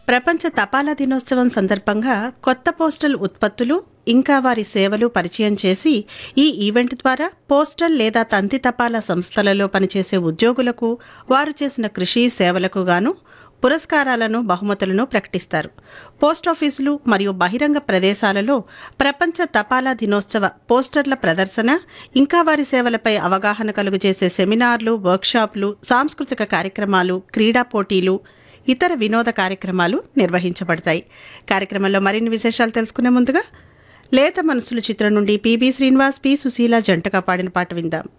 ప్రపంచ తపాలా దినోత్సవం సందర్భంగా కొత్త పోస్టల్ ఉత్పత్తులు ఇంకా వారి సేవలు పరిచయం చేసి ఈ ఈవెంట్ ద్వారా పోస్టల్ లేదా తంతి తపాలా సంస్థలలో పనిచేసే ఉద్యోగులకు వారు చేసిన కృషి సేవలకు గాను పురస్కారాలను బహుమతులను ప్రకటిస్తారు పోస్టాఫీసులు మరియు బహిరంగ ప్రదేశాలలో ప్రపంచ తపాలా దినోత్సవ పోస్టర్ల ప్రదర్శన ఇంకా వారి సేవలపై అవగాహన కలుగజేసే సెమినార్లు వర్క్షాప్లు సాంస్కృతిక కార్యక్రమాలు క్రీడా పోటీలు ఇతర వినోద కార్యక్రమాలు నిర్వహించబడతాయి కార్యక్రమంలో మరిన్ని విశేషాలు తెలుసుకునే ముందుగా లేత మనసులు చిత్రం నుండి పిబి శ్రీనివాస్ పి సుశీల జంటగా పాడిన పాట విందాం